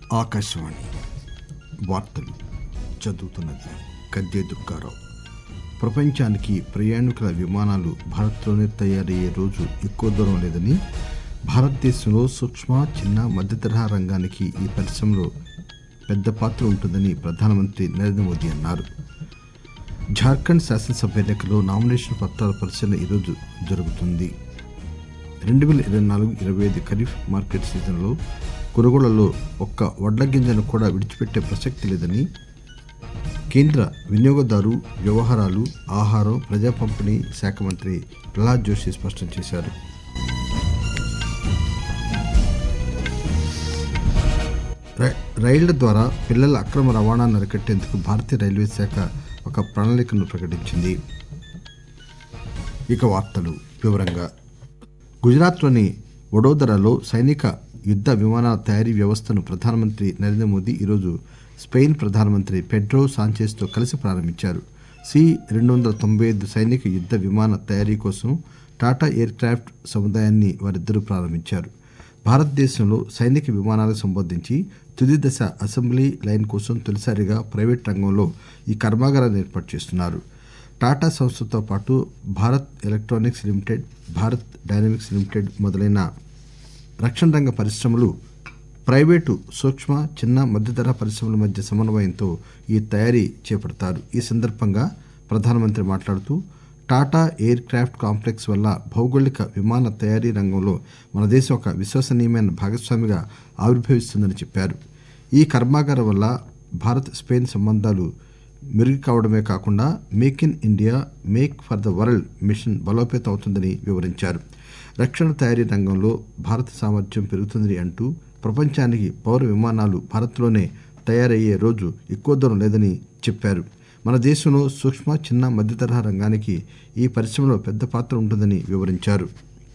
ఆకాశవాణి వార్తలు చదువుతున్నది గద్దే దుర్గారావు ప్రపంచానికి ప్రయాణికుల విమానాలు భారత్లోనే తయారయ్యే రోజు ఎక్కువ దూరం లేదని భారతదేశంలో సూక్ష్మ చిన్న మధ్యతరహా రంగానికి ఈ పరిశ్రమలో పెద్ద పాత్ర ఉంటుందని ప్రధానమంత్రి నరేంద్ర మోదీ అన్నారు జార్ఖండ్ శాసనసభ ఎన్నికల్లో నామినేషన్ పత్రాల పరిశీలన ఈరోజు జరుగుతుంది రెండు వేల ఇరవై నాలుగు ఇరవై ఐదు ఖరీఫ్ మార్కెట్ సీజన్లో కొనుగోళ్లలో ఒక్క వడ్ల గింజను కూడా విడిచిపెట్టే ప్రసక్తి లేదని కేంద్ర వినియోగదారు వ్యవహారాలు ఆహారం ప్రజా పంపిణీ శాఖ మంత్రి ప్రహ్లాద్ జోషి స్పష్టం చేశారు రై- రైళ్ల ద్వారా పిల్లల అక్రమ రవాణాను అరికట్టేందుకు భారతీయ రైల్వే శాఖ ఒక ప్రణాళికను ప్రకటించింది ఇక వార్తలు వివరంగా గుజరాత్లోని వడోదరాలో సైనిక యుద్ద విమానాల తయారీ వ్యవస్థను ప్రధానమంత్రి నరేంద్ర మోదీ ఈరోజు స్పెయిన్ ప్రధానమంత్రి పెడ్రో సాంచేస్తో కలిసి ప్రారంభించారు సి రెండు వందల తొంభై ఐదు సైనిక యుద్ద విమాన తయారీ కోసం టాటా ఎయిర్ క్రాఫ్ట్ సముదాయాన్ని వారిద్దరూ ప్రారంభించారు భారతదేశంలో సైనిక విమానాలకు సంబంధించి తుది దశ అసెంబ్లీ లైన్ కోసం తొలిసారిగా ప్రైవేట్ రంగంలో ఈ కర్మాగారాన్ని ఏర్పాటు చేస్తున్నారు టాటా సంస్థతో పాటు Bharat electronics limited Bharat dynamics limited మొదలైన రక్షణ రంగ పరిశ్రమలు ప్రైవేటు సూక్ష్మ చిన్న మధ్యతర పరిశ్రమల మధ్య సమన్వయంతో ఈ తయారీ చేపడతారు ఈ సందర్భంగా ప్రధానమంత్రి మాట్లాడుతూ టాటా ఎయిర్ క్రాఫ్ట్ కాంప్లెక్స్ వల్ల భౌగోళిక విమాన తయారీ రంగంలో మన దేశం ఒక విశ్వసనీయమైన భాగస్వామిగా ఆవిర్భవిస్తుందని చెప్పారు ఈ కర్మాగారం వల్ల భారత్ స్పెయిన్ సంబంధాలు మెరుగు కావడమే కాకుండా make in India make for the world mission బలోపేతం అవుతుందని వివరించారు రక్షణ తయారీ రంగంలో భారత సామర్థ్యం పెరుగుతుందని అంటూ ప్రపంచానికి పౌర విమానాలు భారత్లోనే తయారయ్యే రోజు ఎక్కువ దూరం లేదని చెప్పారు మన దేశంలో సూక్ష్మ చిన్న మధ్యతరహా రంగానికి ఈ పరిశ్రమలో పెద్ద పాత్ర ఉంటుందని వివరించారు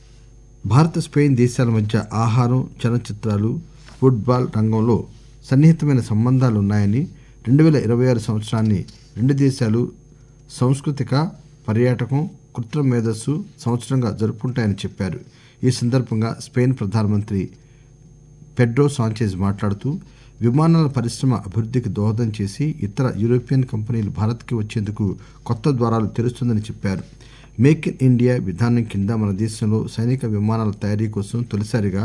భారత్ స్పెయిన్ దేశాల మధ్య ఆహారం చలనచిత్రాలు ఫుట్బాల్ రంగంలో సన్నిహితమైన సంబంధాలు ఉన్నాయని రెండు వేల ఇరవై ఆరు సంవత్సరాన్ని రెండు దేశాలు సాంస్కృతిక పర్యాటకం కృత్రిమ మేధస్సు సంవత్సరంగా జరుపుకుంటాయని చెప్పారు ఈ సందర్భంగా స్పెయిన్ ప్రధానమంత్రి పెడ్రో సాంచేజ్ మాట్లాడుతూ విమానాల పరిశ్రమ అభివృద్ధికి దోహదం చేసి ఇతర యూరోపియన్ కంపెనీలు భారత్కి వచ్చేందుకు కొత్త ద్వారాలు తెరుస్తుందని చెప్పారు మేక్ ఇన్ ఇండియా విధానం కింద మన దేశంలో సైనిక విమానాల తయారీ కోసం తొలిసారిగా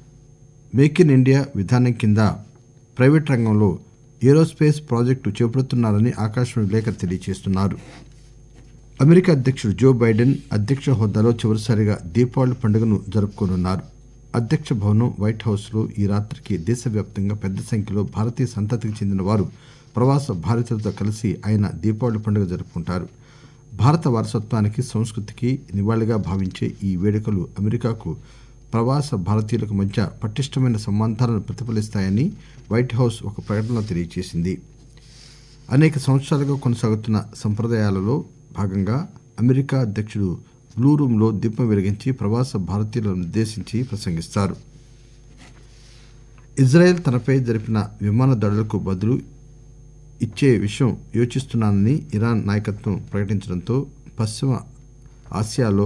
మేక్ ఇన్ ఇండియా విధానం కింద ప్రైవేట్ రంగంలో ఏరోస్పేస్ ప్రాజెక్టు చేపడుతున్నారని ఆకాశవాణి విలేకరు తెలియజేస్తున్నారు అమెరికా అధ్యక్షుడు జో బైడెన్ అధ్యక్ష హోదాలో చివరిసారిగా దీపావళి పండుగను జరుపుకోనున్నారు అధ్యక్ష భవనం వైట్ హౌస్ లో ఈ రాత్రికి దేశవ్యాప్తంగా పెద్ద సంఖ్యలో భారతీయ సంతతికి చెందిన వారు ప్రవాస భారతీయులతో కలిసి ఆయన దీపావళి పండుగ జరుపుకుంటారు భారత వారసత్వానికి సంస్కృతికి నివాళిగా భావించే ఈ వేడుకలు అమెరికాకు ప్రవాస భారతీయులకు మధ్య పటిష్టమైన సంబంధాలను ప్రతిఫలిస్తాయని వైట్ హౌస్ ఒక ప్రకటనలో తెలియజేసింది అనేక సంవత్సరాలుగా కొనసాగుతున్న సంప్రదాయాలలో భాగంగా అమెరికా అధ్యక్షుడు బ్లూ రూమ్ లో దీపం వెలిగించి ప్రవాస భారతీయులను ఉద్దేశించి ప్రసంగిస్తారు ఇజ్రాయెల్ తనపై జరిపిన విమాన దాడులకు బదులు ఇచ్చే విషయం యోచిస్తున్నానని ఇరాన్ నాయకత్వం ప్రకటించడంతో పశ్చిమ ఆసియాలో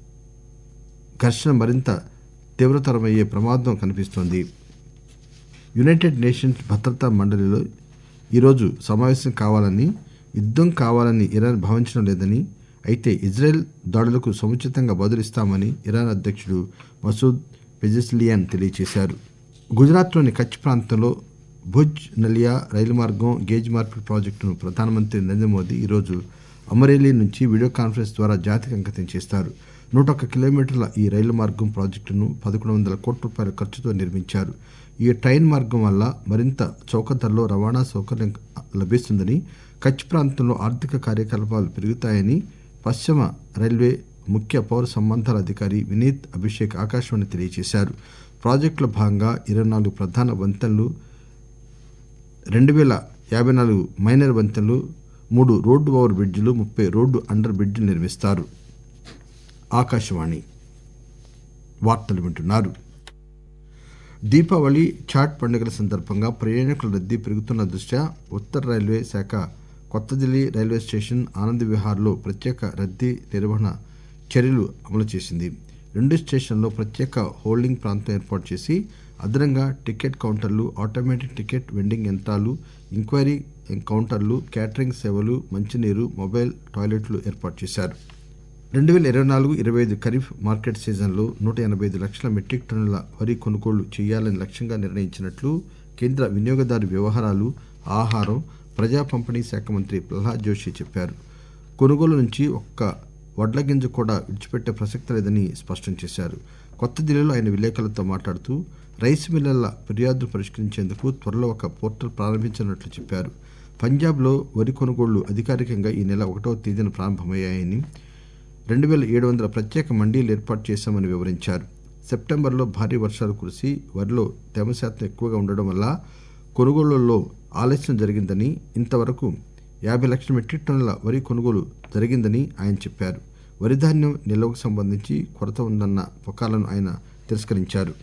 ఘర్షణ మరింత తీవ్రతరమయ్యే ప్రమాదం కనిపిస్తోంది యునైటెడ్ నేషన్స్ భద్రతా మండలిలో ఈరోజు సమావేశం కావాలని యుద్ధం కావాలని ఇరాన్ భావించడం లేదని అయితే ఇజ్రాయెల్ దాడులకు సముచితంగా బదులిస్తామని ఇరాన్ అధ్యక్షుడు మసూద్ పెజెస్లియాన్ తెలియజేశారు గుజరాత్లోని కచ్ ప్రాంతంలో భుజ్ నలియా రైలు మార్గం గేజ్ మార్పిడి ప్రాజెక్టును ప్రధానమంత్రి నరేంద్ర మోదీ ఈరోజు అమరేలీ నుంచి వీడియో కాన్ఫరెన్స్ ద్వారా జాతికి అంకితం చేస్తారు నూట ఒక్క కిలోమీటర్ల ఈ రైలు మార్గం ప్రాజెక్టును పదకొండు వందల కోట్ల రూపాయల ఖర్చుతో నిర్మించారు ఈ ట్రైన్ మార్గం వల్ల మరింత చౌక ధరలో రవాణా సౌకర్యం లభిస్తుందని కచ్ ప్రాంతంలో ఆర్థిక కార్యకలాపాలు పెరుగుతాయని పశ్చిమ రైల్వే ముఖ్య పౌర సంబంధాల అధికారి వినీత్ అభిషేక్ ఆకాశవాణి తెలియజేశారు ప్రాజెక్టులో భాగంగా ఇరవై నాలుగు ప్రధాన వంతెనలు రెండు వేల యాభై నాలుగు మైనర్ వంతెనలు మూడు రోడ్డు ఓవర్ బ్రిడ్జిలు ముప్పై రోడ్డు అండర్ బ్రిడ్జిలు నిర్మిస్తారు ఆకాశవాణి వార్తలు వింటున్నారు దీపావళి ఛాట్ పండుగల సందర్భంగా ప్రయాణికుల రద్దీ పెరుగుతున్న దృష్ట్యా ఉత్తర రైల్వే శాఖ కొత్త ఢిల్లీ రైల్వే స్టేషన్ ఆనంద్ విహార్లో ప్రత్యేక రద్దీ నిర్వహణ చర్యలు అమలు చేసింది రెండు స్టేషన్లో ప్రత్యేక హోల్డింగ్ ప్రాంతం ఏర్పాటు చేసి అదనంగా టికెట్ కౌంటర్లు ఆటోమేటిక్ టికెట్ వెండింగ్ యంత్రాలు ఇంక్వైరీ కౌంటర్లు క్యాటరింగ్ సేవలు మంచినీరు మొబైల్ టాయిలెట్లు ఏర్పాటు చేశారు రెండు పేల ఇరవై నాలుగు ఇరవై ఐదు ఖరీఫ్ మార్కెట్ సీజన్లో నూట ఎనబై ఐదు లక్షల మెట్రిక్ టన్నుల వరి కొనుగోలు చేయాలని లక్ష్యంగా నిర్ణయించినట్లు కేంద్ర వినియోగదారు వ్యవహారాలు ఆహారం ప్రజా పంపిణీ శాఖ మంత్రి ప్రహ్లాద్ జోషి చెప్పారు కొనుగోలు నుంచి ఒక్క వడ్ల గింజ కూడా విడిచిపెట్టే ప్రసక్తి లేదని స్పష్టం చేశారు కొత్త ఢిల్లీలో ఆయన విలేకరులతో మాట్లాడుతూ రైస్ మిల్లర్ల ఫిర్యాదులు పరిష్కరించేందుకు త్వరలో ఒక పోర్టల్ ప్రారంభించనున్నట్లు చెప్పారు పంజాబ్లో వరి కొనుగోళ్లు అధికారికంగా ఈ నెల ఒకటవ తేదీన ప్రారంభమయ్యాయని రెండు పేల ఏడు వందల ప్రత్యేక మండీలు ఏర్పాటు చేశామని వివరించారు సెప్టెంబర్లో భారీ వర్షాలు కురిసి వరిలో తేమ శాతం ఎక్కువగా ఉండడం వల్ల కొనుగోళ్లలో ఆలస్యం జరిగిందని ఇంతవరకు యాభై లక్షల మెట్రిక్ టన్నుల వరి కొనుగోలు జరిగిందని ఆయన చెప్పారు వరి ధాన్యం నిల్వకు సంబంధించి కొరత ఉందన్న పుకార్లను ఆయన తిరస్కరించారు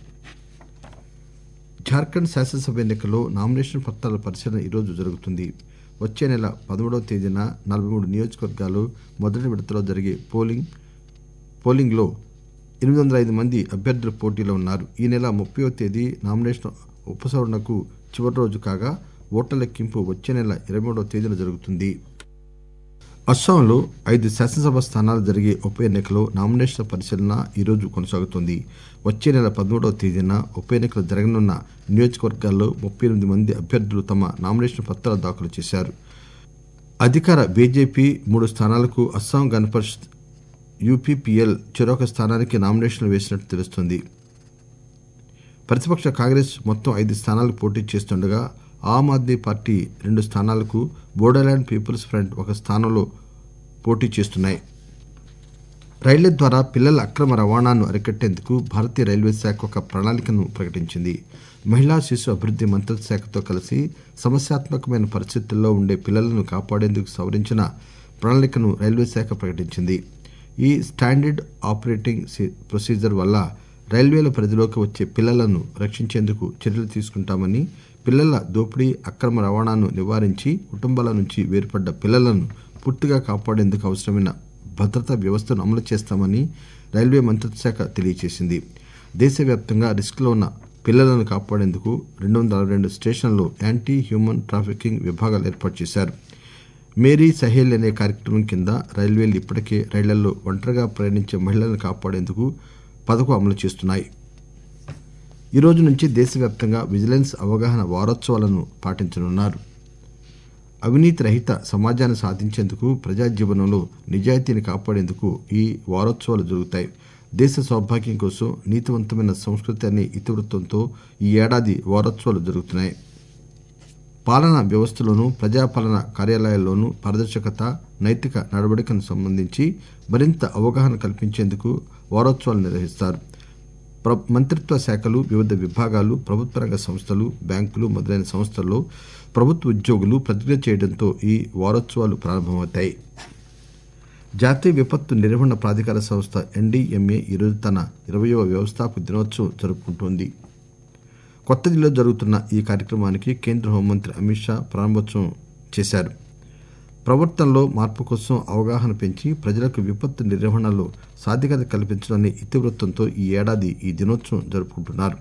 జార్ఖండ్ శాసనసభ ఎన్నికల్లో నామినేషన్ పత్రాల పరిశీలన ఈరోజు జరుగుతుంది వచ్చే నెల పదమూడవ తేదీన నలభై మూడు నియోజకవర్గాలు మొదటి విడతలో జరిగే పోలింగ్ పోలింగ్లో ఎనిమిది వందల ఐదు మంది అభ్యర్థులు పోటీలో ఉన్నారు ఈ నెల ముప్పైవ తేదీ నామినేషన్ ఉపసంహరణకు చివరి రోజు కాగా ఓట్ల లెక్కింపు వచ్చే నెల ఇరవై మూడవ తేదీన జరుగుతుంది అస్సాంలో ఐదు శాసనసభ స్థానాలు జరిగే ఉప ఎన్నికలో నామినేషన్ల పరిశీలన ఈరోజు కొనసాగుతోంది వచ్చే నెల పదమూడవ తేదీన ఉప ఎన్నికలు జరగనున్న నియోజకవర్గాల్లో ముప్పై ఎనిమిది మంది అభ్యర్థులు తమ నామినేషన్ పత్రాలు దాఖలు చేశారు అధికార బీజేపీ మూడు స్థానాలకు అస్సాం గణపరిషత్ యూపీపీఎల్ చెరొక స్థానానికి నామినేషన్లు వేసినట్టు తెలుస్తోంది ప్రతిపక్ష కాంగ్రెస్ మొత్తం ఐదు స్థానాలకు పోటీ చేస్తుండగా ఆమ్ ఆద్మీ పార్టీ రెండు స్థానాలకు బోడోల్యాండ్ పీపుల్స్ ఫ్రంట్ ఒక స్థానంలో పోటీ చేస్తున్నాయి రైళ్ల ద్వారా పిల్లల అక్రమ రవాణాను అరికట్టేందుకు భారతీయ రైల్వే శాఖ ఒక ప్రణాళికను ప్రకటించింది మహిళా శిశు అభివృద్ది మంత్రిత్వ శాఖతో కలిసి సమస్యాత్మకమైన పరిస్థితుల్లో ఉండే పిల్లలను కాపాడేందుకు సవరించిన ప్రణాళికను రైల్వే శాఖ ప్రకటించింది ఈ స్టాండర్డ్ ఆపరేటింగ్ ప్రొసీజర్ వల్ల రైల్వేల పరిధిలోకి వచ్చే పిల్లలను రక్షించేందుకు చర్యలు తీసుకుంటామని పిల్లల దోపిడీ అక్రమ రవాణాను నివారించి కుటుంబాల నుంచి వేర్పడ్డ పిల్లలను పూర్తిగా కాపాడేందుకు అవసరమైన భద్రతా వ్యవస్థను అమలు చేస్తామని రైల్వే మంత్రిత్వ శాఖ తెలియజేసింది దేశవ్యాప్తంగా రిస్క్లో ఉన్న పిల్లలను కాపాడేందుకు రెండు వందల అరవై రెండు స్టేషన్లలో యాంటీ హ్యూమన్ ట్రాఫికింగ్ విభాగాలు ఏర్పాటు చేశారు మేరీ సహేల్ అనే కార్యక్రమం కింద రైల్వేలు ఇప్పటికే రైళ్లలో ఒంటరిగా ప్రయాణించే మహిళలను కాపాడేందుకు పథకం అమలు చేస్తున్నాయి ఈ రోజు నుంచి దేశవ్యాప్తంగా విజిలెన్స్ అవగాహన వారోత్సవాలను పాటించనున్నారు అవినీతి రహిత సమాజాన్ని సాధించేందుకు ప్రజా జీవనంలో నిజాయితీని కాపాడేందుకు ఈ వారోత్సవాలు జరుగుతాయి దేశ సౌభాగ్యం కోసం నీతివంతమైన సంస్కృతి అనే ఇతివృత్తంతో ఈ ఏడాది వారోత్సవాలు జరుగుతున్నాయి పాలనా వ్యవస్థలోనూ ప్రజాపాలన కార్యాలయాల్లోనూ పారదర్శకత నైతిక నడవడికను సంబంధించి మరింత అవగాహన కల్పించేందుకు వారోత్సవాలు నిర్వహిస్తారు మంత్రిత్వ శాఖలు వివిధ విభాగాలు ప్రభుత్వ రంగ సంస్థలు బ్యాంకులు మొదలైన సంస్థల్లో ప్రభుత్వ ఉద్యోగులు ప్రతిజ్ఞ చేయడంతో ఈ వారోత్సవాలు ప్రారంభమవుతాయి జాతీయ విపత్తు నిర్వహణ ప్రాధికార సంస్థ ఎన్డీఎంఏ ఈరోజు తన ఇరవయవ వ్యవస్థాపక దినోత్సవం జరుపుకుంటోంది కొత్త ఢిల్లీలో జరుగుతున్న ఈ కార్యక్రమానికి కేంద్ర హోంమంత్రి అమిత్ షా ప్రారంభోత్సవం చేశారు ప్రవర్తనలో మార్పు కోసం అవగాహన పెంచి ప్రజలకు విపత్తు నిర్వహణలో సాధికారత కల్పించడాన్ని ఇతివృత్తంతో ఈ ఏడాది ఈ దినోత్సవం జరుపుకుంటున్నారు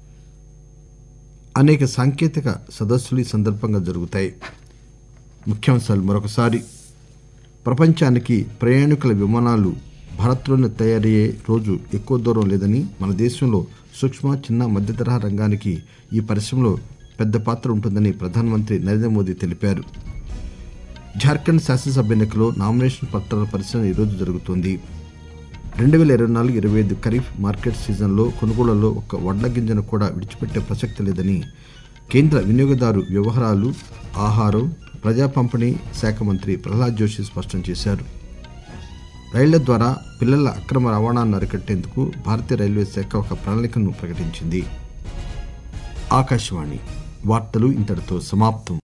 అనేక సాంకేతిక సదస్సులు ఈ సందర్భంగా జరుగుతాయి ముఖ్యాంశాలు మరొకసారి ప్రపంచానికి ప్రయాణికుల విమానాలు భారత్లోనే తయారయ్యే రోజు ఎక్కువ దూరం లేదని మన దేశంలో సూక్ష్మ చిన్న మధ్యతరహా రంగానికి ఈ పరిశ్రమలో పెద్ద పాత్ర ఉంటుందని ప్రధానమంత్రి నరేంద్ర మోదీ తెలిపారు జార్ఖండ్ శాసనసభ ఎన్నికలో నామినేషన్ పత్రాల పరిశీలన ఈరోజు జరుగుతోంది రెండు వేల ఇరవై నాలుగు ఇరవై ఐదు ఖరీఫ్ మార్కెట్ సీజన్లో కొనుగోళ్లలో ఒక్క వడ్ల గింజను కూడా విడిచిపెట్టే ప్రసక్తి లేదని కేంద్ర వినియోగదారు వ్యవహారాలు ఆహారం ప్రజా పంపిణీ శాఖ మంత్రి ప్రహ్లాద్ జోషి స్పష్టం చేశారు రైళ్ల ద్వారా పిల్లల అక్రమ రవాణాను అరికట్టేందుకు భారతీయ రైల్వే శాఖ ఒక ప్రణాళికను ప్రకటించింది ఆకాశవాణి వార్తలు ఇంతటితో సమాప్తం